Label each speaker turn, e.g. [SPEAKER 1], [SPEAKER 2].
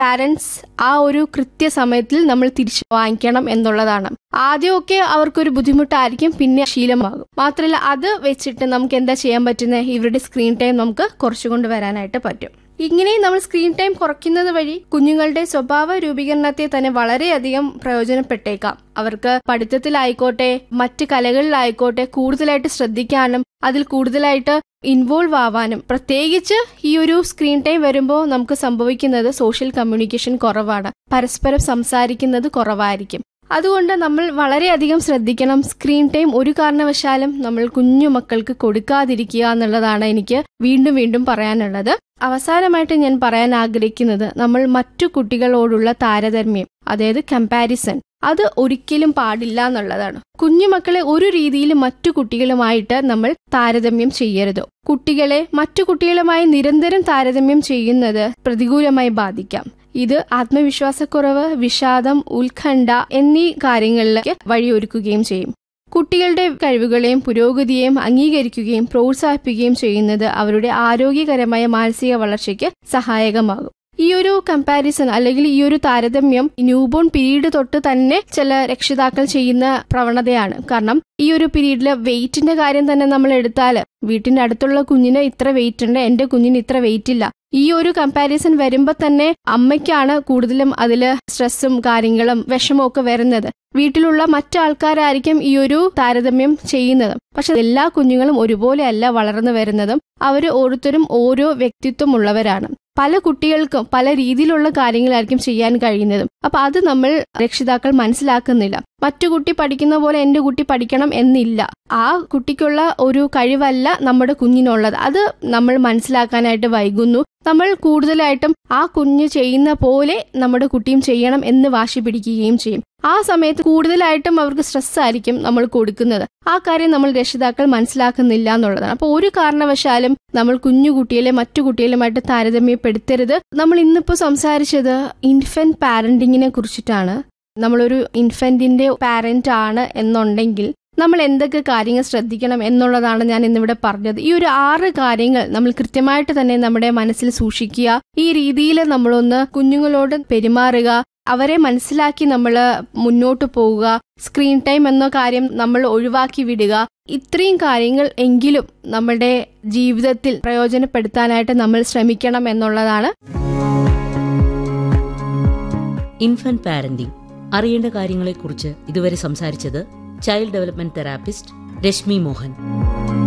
[SPEAKER 1] parents ആ ഒരു കൃത്യസമയത്തിൽ നമ്മൾ തിരിച്ചു വാങ്ങിക്കണം എന്നുള്ളതാണ് ആദ്യമൊക്കെ അവർക്കൊരു ബുദ്ധിമുട്ടായിരിക്കും പിന്നെ ശീലമാകും മാത്രമല്ല അത് വെച്ചിട്ട് നമുക്ക് എന്താ ചെയ്യാൻ പറ്റുന്നത് ഇവരുടെ സ്ക്രീൻ ടൈം നമുക്ക് കുറച്ചുകൊണ്ട് വരാനായിട്ട് പറ്റും ഇങ്ങനെ നമ്മൾ സ്ക്രീൻ ടൈം കുറയ്ക്കുന്നത് വഴി കുഞ്ഞുങ്ങളുടെ സ്വഭാവ രൂപീകരണത്തെ തന്നെ വളരെയധികം പ്രയോജനപ്പെട്ടേക്കാം അവർക്ക് പഠിത്തത്തിലായിക്കോട്ടെ മറ്റ് കലകളിലായിക്കോട്ടെ കൂടുതലായിട്ട് ശ്രദ്ധിക്കാനും അതിൽ കൂടുതലായിട്ട് ഇൻവോൾവ് ആവാനും പ്രത്യേകിച്ച് ഈ ഒരു സ്ക്രീൻ ടൈം വരുമ്പോൾ നമുക്ക് സംഭവിക്കുന്നത് സോഷ്യൽ കമ്മ്യൂണിക്കേഷൻ കുറവാണ് പരസ്പരം സംസാരിക്കുന്നത് കുറവായിരിക്കും അതുകൊണ്ട് നമ്മൾ വളരെയധികം ശ്രദ്ധിക്കണം സ്ക്രീൻ ടൈം ഒരു കാരണവശാലും നമ്മൾ കുഞ്ഞു മക്കൾക്ക് കൊടുക്കാതിരിക്കുക എന്നുള്ളതാണ് എനിക്ക് വീണ്ടും വീണ്ടും പറയാനുള്ളത് അവസാനമായിട്ട് ഞാൻ പറയാൻ ആഗ്രഹിക്കുന്നത് നമ്മൾ മറ്റു കുട്ടികളോടുള്ള താരതമ്യം അതായത് കമ്പാരിസൺ അത് ഒരിക്കലും പാടില്ല എന്നുള്ളതാണ് കുഞ്ഞുമക്കളെ ഒരു രീതിയിൽ മറ്റു കുട്ടികളുമായിട്ട് നമ്മൾ താരതമ്യം ചെയ്യരുത് കുട്ടികളെ മറ്റു കുട്ടികളുമായി നിരന്തരം താരതമ്യം ചെയ്യുന്നത് പ്രതികൂലമായി ബാധിക്കാം ഇത് ആത്മവിശ്വാസക്കുറവ് വിഷാദം ഉത്കണ്ഠ എന്നീ കാര്യങ്ങളിലേക്ക് വഴിയൊരുക്കുകയും ചെയ്യും കുട്ടികളുടെ കഴിവുകളെയും പുരോഗതിയെയും അംഗീകരിക്കുകയും പ്രോത്സാഹിപ്പിക്കുകയും ചെയ്യുന്നത് അവരുടെ ആരോഗ്യകരമായ മാനസിക വളർച്ചയ്ക്ക് സഹായകമാകും ഈ ഒരു കമ്പാരിസൺ അല്ലെങ്കിൽ ഈ ഒരു താരതമ്യം ന്യൂബോൺ പീരീഡ് തൊട്ട് തന്നെ ചില രക്ഷിതാക്കൾ ചെയ്യുന്ന പ്രവണതയാണ് കാരണം ഈ ഒരു പീരീഡില് വെയിറ്റിന്റെ കാര്യം തന്നെ നമ്മൾ എടുത്താൽ വീട്ടിന്റെ അടുത്തുള്ള കുഞ്ഞിന് ഇത്ര വെയിറ്റ് ഉണ്ട് എന്റെ കുഞ്ഞിന് ഇത്ര വെയിറ്റ് ഇല്ല ഈ ഒരു കമ്പാരിസൺ വരുമ്പോൾ തന്നെ അമ്മയ്ക്കാണ് കൂടുതലും അതിൽ സ്ട്രെസ്സും കാര്യങ്ങളും വിഷമവും ഒക്കെ വരുന്നത് വീട്ടിലുള്ള മറ്റാൾക്കാരായിരിക്കും ഈ ഒരു താരതമ്യം ചെയ്യുന്നത് പക്ഷെ എല്ലാ കുഞ്ഞുങ്ങളും ഒരുപോലെ അല്ല വളർന്നു വരുന്നതും അവർ ഓരോരുത്തരും ഓരോ വ്യക്തിത്വം ഉള്ളവരാണ് പല കുട്ടികൾക്കും പല രീതിയിലുള്ള കാര്യങ്ങളായിരിക്കും ചെയ്യാൻ കഴിയുന്നതും അപ്പൊ അത് നമ്മൾ രക്ഷിതാക്കൾ മനസ്സിലാക്കുന്നില്ല മറ്റു കുട്ടി പഠിക്കുന്ന പോലെ എന്റെ കുട്ടി പഠിക്കണം എന്നില്ല ആ കുട്ടിക്കുള്ള ഒരു കഴിവല്ല നമ്മുടെ കുഞ്ഞിനുള്ളത് അത് നമ്മൾ മനസ്സിലാക്കാനായിട്ട് വൈകുന്നു നമ്മൾ കൂടുതലായിട്ടും ആ കുഞ്ഞ് ചെയ്യുന്ന പോലെ നമ്മുടെ കുട്ടിയും ചെയ്യണം എന്ന് വാശി പിടിക്കുകയും ചെയ്യും ആ സമയത്ത് കൂടുതലായിട്ടും അവർക്ക് സ്ട്രെസ് ആയിരിക്കും നമ്മൾ കൊടുക്കുന്നത് ആ കാര്യം നമ്മൾ രക്ഷിതാക്കൾ മനസ്സിലാക്കുന്നില്ല എന്നുള്ളതാണ് അപ്പോൾ ഒരു കാരണവശാലും നമ്മൾ കുഞ്ഞു കുട്ടികളെ മറ്റു കുട്ടികളുമായിട്ട് താരതമ്യപ്പെടുത്തരുത് നമ്മൾ ഇന്നിപ്പോൾ സംസാരിച്ചത് ഇൻഫന്റ് പാരന്റിങ്ങിനെ കുറിച്ചിട്ടാണ് നമ്മളൊരു ഇൻഫന്റിന്റെ പാരന്റ് ആണ് എന്നുണ്ടെങ്കിൽ നമ്മൾ എന്തൊക്കെ കാര്യങ്ങൾ ശ്രദ്ധിക്കണം എന്നുള്ളതാണ് ഞാൻ ഇന്നിവിടെ പറഞ്ഞത് ഈ ഒരു ആറ് കാര്യങ്ങൾ നമ്മൾ കൃത്യമായിട്ട് തന്നെ നമ്മുടെ മനസ്സിൽ സൂക്ഷിക്കുക ഈ രീതിയിൽ നമ്മളൊന്ന് കുഞ്ഞുങ്ങളോട് പെരുമാറുക അവരെ മനസ്സിലാക്കി നമ്മൾ മുന്നോട്ട് പോവുക സ്ക്രീൻ ടൈം എന്ന കാര്യം നമ്മൾ ഒഴിവാക്കി വിടുക ഇത്രയും കാര്യങ്ങൾ എങ്കിലും നമ്മുടെ ജീവിതത്തിൽ പ്രയോജനപ്പെടുത്താനായിട്ട് നമ്മൾ ശ്രമിക്കണം എന്നുള്ളതാണ്
[SPEAKER 2] ഇൻഫന്റ് പാരന്റിംഗ് അറിയേണ്ട കാര്യങ്ങളെക്കുറിച്ച് ഇതുവരെ സംസാരിച്ചത് child development therapist Reshmi Mohan